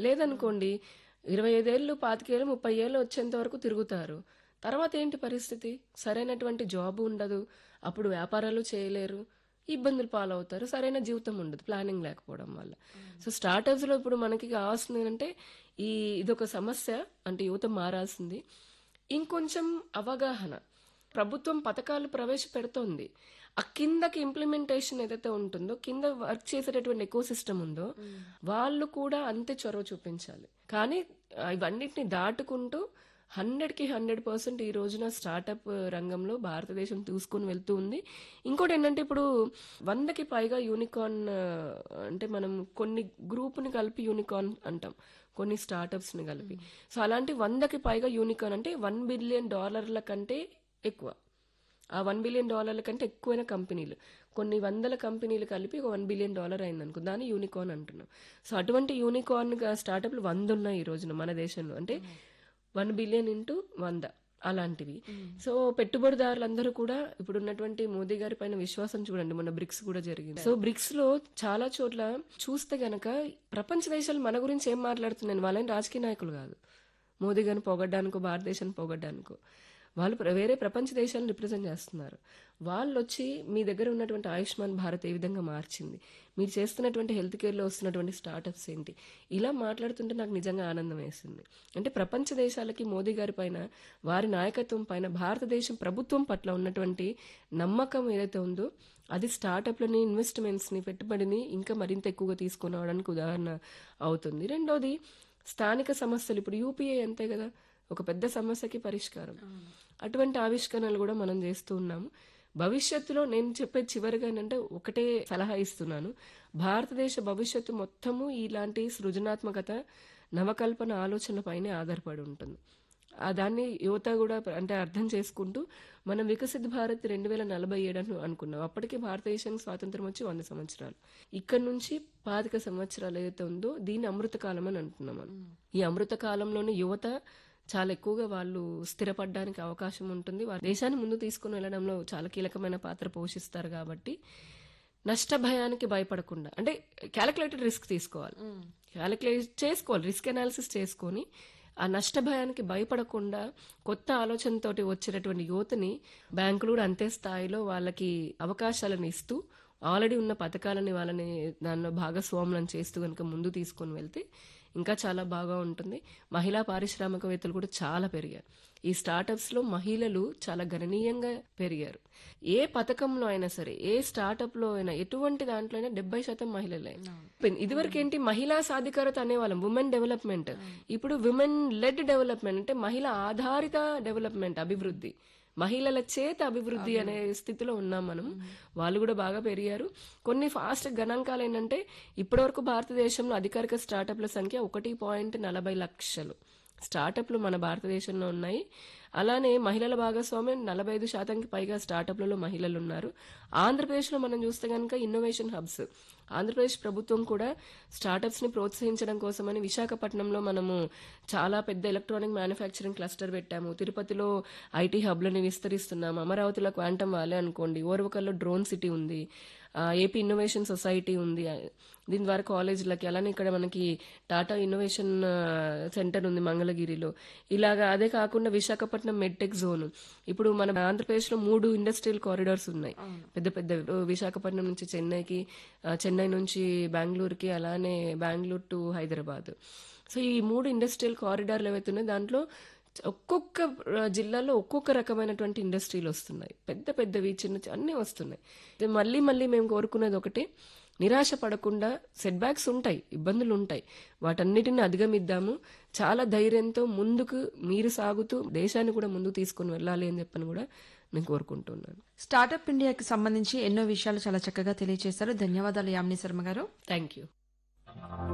లేదనుకోండి ఇరవై ఐదేళ్ళు పాతికేళ్ళు ముప్పై ఏళ్ళు వచ్చేంత వరకు తిరుగుతారు తర్వాత ఏంటి పరిస్థితి సరైనటువంటి జాబ్ ఉండదు అప్పుడు వ్యాపారాలు చేయలేరు ఇబ్బందులు పాలవుతారు సరైన జీవితం ఉండదు ప్లానింగ్ లేకపోవడం వల్ల సో స్టార్టప్స్ లో ఇప్పుడు మనకి కావాల్సింది ఏంటంటే ఈ ఇదొక సమస్య అంటే యువత మారాల్సింది ఇంకొంచెం అవగాహన ప్రభుత్వం పథకాలు ప్రవేశపెడుతోంది ఆ కిందకి ఇంప్లిమెంటేషన్ ఏదైతే ఉంటుందో కింద వర్క్ చేసేటటువంటి ఎకో సిస్టమ్ ఉందో వాళ్ళు కూడా అంతే చొరవ చూపించాలి కానీ ఆ, ఇవన్నిటిని దాటుకుంటూ హండ్రెడ్ కి హండ్రెడ్ పర్సెంట్ ఈ రోజున స్టార్టప్ రంగంలో భారతదేశం తీసుకుని వెళ్తూ ఉంది ఇంకోటి ఏంటంటే ఇప్పుడు వందకి పైగా యూనికార్న్ అంటే మనం కొన్ని గ్రూప్ని కలిపి యూనికార్న్ అంటాం కొన్ని స్టార్టప్స్ ని కలిపి సో అలాంటి వందకి పైగా యూనికార్న్ అంటే వన్ బిలియన్ డాలర్ల కంటే ఎక్కువ ఆ వన్ బిలియన్ డాలర్ల కంటే ఎక్కువైన కంపెనీలు కొన్ని వందల కంపెనీలు కలిపి ఒక వన్ బిలియన్ డాలర్ అయింది అనుకో దాన్ని యూనికార్న్ అంటున్నాం సో అటువంటి యూనికార్న్ స్టార్టప్లు వంద ఉన్నాయి ఈ రోజున మన దేశంలో అంటే వన్ బిలియన్ ఇంటూ వంద అలాంటివి సో పెట్టుబడిదారులందరూ కూడా ఇప్పుడు ఉన్నటువంటి మోదీ గారి పైన విశ్వాసం చూడండి మొన్న బ్రిక్స్ కూడా జరిగింది సో బ్రిక్స్ లో చాలా చోట్ల చూస్తే గనక ప్రపంచ దేశాలు మన గురించి ఏం మాట్లాడుతున్నాయి వాళ్ళని రాజకీయ నాయకులు కాదు మోదీ గారిని పొగడ్డానికో భారతదేశాన్ని పొగడ్డానికో వాళ్ళు ప్ర- వేరే ప్రపంచ దేశాలను రిప్రజెంట్ చేస్తున్నారు వాళ్ళు వచ్చి మీ దగ్గర ఉన్నటువంటి ఆయుష్మాన్ భారత్ ఏ విధంగా మార్చింది మీరు చేస్తున్నటువంటి హెల్త్ కేర్లో వస్తున్నటువంటి స్టార్టప్స్ ఏంటి ఇలా మాట్లాడుతుంటే నాకు నిజంగా ఆనందం వేసింది అంటే ప్రపంచ దేశాలకి మోదీ గారి పైన వారి నాయకత్వం పైన భారతదేశం ప్రభుత్వం పట్ల ఉన్నటువంటి నమ్మకం ఏదైతే ఉందో అది స్టార్టప్లని ఇన్వెస్ట్మెంట్స్ని పెట్టుబడిని ఇంకా మరింత ఎక్కువగా తీసుకొని అవడానికి ఉదాహరణ అవుతుంది రెండోది స్థానిక సమస్యలు ఇప్పుడు యూపీఐ అంతే కదా ఒక పెద్ద సమస్యకి పరిష్కారం అటువంటి ఆవిష్కరణలు కూడా మనం చేస్తూ ఉన్నాము భవిష్యత్తులో నేను చెప్పే చివరిగా ఏంటంటే ఒకటే సలహా ఇస్తున్నాను భారతదేశ భవిష్యత్తు మొత్తము ఇలాంటి సృజనాత్మకత నవకల్పన ఆలోచన పైనే ఆధారపడి ఉంటుంది ఆ దాన్ని యువత కూడా అంటే అర్థం చేసుకుంటూ మనం వికసిత్ భారత్ రెండు వేల నలభై ఏడు అని అనుకున్నాం అప్పటికే భారతదేశానికి స్వాతంత్రం వచ్చి వంద సంవత్సరాలు ఇక్కడ నుంచి పాతిక సంవత్సరాలు ఏదైతే ఉందో దీన్ని అమృత కాలం అని అంటున్నాం మనం ఈ అమృత కాలంలోని యువత చాలా ఎక్కువగా వాళ్ళు స్థిరపడడానికి అవకాశం ఉంటుంది వారి దేశాన్ని ముందు తీసుకుని వెళ్ళడంలో చాలా కీలకమైన పాత్ర పోషిస్తారు కాబట్టి నష్ట భయానికి భయపడకుండా అంటే క్యాలిక్యులేటెడ్ రిస్క్ తీసుకోవాలి క్యాలిక్యులేట్ చేసుకోవాలి రిస్క్ అనాలిసిస్ చేసుకొని ఆ నష్ట భయానికి భయపడకుండా కొత్త ఆలోచనతోటి వచ్చేటటువంటి యువతని బ్యాంకులు కూడా అంతే స్థాయిలో వాళ్ళకి అవకాశాలను ఇస్తూ ఆల్రెడీ ఉన్న పథకాలని వాళ్ళని దానిలో భాగస్వాములను చేస్తూ కనుక ముందు తీసుకొని వెళ్తే ఇంకా చాలా బాగా ఉంటుంది మహిళా పారిశ్రామికవేత్తలు కూడా చాలా పెరిగారు ఈ స్టార్టప్స్ లో మహిళలు చాలా గణనీయంగా పెరిగారు ఏ పథకంలో అయినా సరే ఏ స్టార్టప్ లో అయినా ఎటువంటి దాంట్లో అయినా డెబ్బై శాతం మహిళలే ఇదివరకు ఏంటి మహిళా సాధికారత అనేవాళ్ళం ఉమెన్ డెవలప్మెంట్ ఇప్పుడు విమెన్ లెడ్ డెవలప్మెంట్ అంటే మహిళ ఆధారిత డెవలప్మెంట్ అభివృద్ధి మహిళల చేత అభివృద్ధి అనే స్థితిలో ఉన్నాం మనం వాళ్ళు కూడా బాగా పెరిగారు కొన్ని ఫాస్ట్ గణాంకాలు ఏంటంటే ఇప్పటివరకు భారతదేశంలో అధికారిక స్టార్టప్ల సంఖ్య ఒకటి పాయింట్ నలభై లక్షలు స్టార్టప్లు మన భారతదేశంలో ఉన్నాయి అలానే మహిళల భాగస్వామ్యం నలభై ఐదు శాతంకి పైగా స్టార్టప్లలో మహిళలు ఉన్నారు ఆంధ్రప్రదేశ్లో మనం చూస్తే కనుక ఇన్నోవేషన్ హబ్స్ ఆంధ్రప్రదేశ్ ప్రభుత్వం కూడా స్టార్టప్స్ ని ప్రోత్సహించడం కోసమని విశాఖపట్నంలో మనము చాలా పెద్ద ఎలక్ట్రానిక్ మ్యానుఫ్యాక్చరింగ్ క్లస్టర్ పెట్టాము తిరుపతిలో ఐటీ హబ్లని విస్తరిస్తున్నాము అమరావతిలో క్వాంటమ్ వాలే అనుకోండి ఓర్వకల్లో డ్రోన్ సిటీ ఉంది ఆ, ఏపీ ఇన్నోవేషన్ సొసైటీ ఉంది ఆ, దీని ద్వారా కాలేజీలకి అలానే ఇక్కడ మనకి టాటా ఇన్నోవేషన్ ఆ, సెంటర్ ఉంది మంగళగిరిలో ఇలాగా అదే కాకుండా విశాఖపట్నం మెడ్టెక్ జోన్ ఇప్పుడు మన ఆంధ్రప్రదేశ్లో మూడు ఇండస్ట్రియల్ కారిడార్స్ ఉన్నాయి పెద్ద పెద్ద విశాఖపట్నం నుంచి చెన్నైకి ఆ, చెన్నై నుంచి బెంగళూరుకి అలానే బెంగళూరు టు హైదరాబాద్ సో ఈ మూడు ఇండస్ట్రియల్ కారిడార్లు ఏవైతే ఉన్నాయో దాంట్లో ఒక్కొక్క ఆ, జిల్లాలో ఒక్కొక్క రకమైనటువంటి ఇండస్ట్రీలు వస్తున్నాయి పెద్ద పెద్దవి చిన్న చి- అన్నీ వస్తున్నాయి ఇది మళ్ళీ మళ్ళీ మేము కోరుకునేది ఒకటి నిరాశ పడకుండా సెట్ బ్యాక్స్ ఉంటాయి ఇబ్బందులు ఉంటాయి వాటన్నిటిని అధిగమిద్దాము చాలా ధైర్యంతో ముందుకు మీరు సాగుతూ దేశాన్ని కూడా ముందుకు తీసుకొని వెళ్ళాలి అని చెప్పని కూడా నేను కోరుకుంటున్నాను స్టార్టప్ ఇండియాకి సంబంధించి ఎన్నో విషయాలు చాలా చక్కగా తెలియజేశారు ధన్యవాదాలు యామిని శర్మ గారు థ్యాంక్ యూ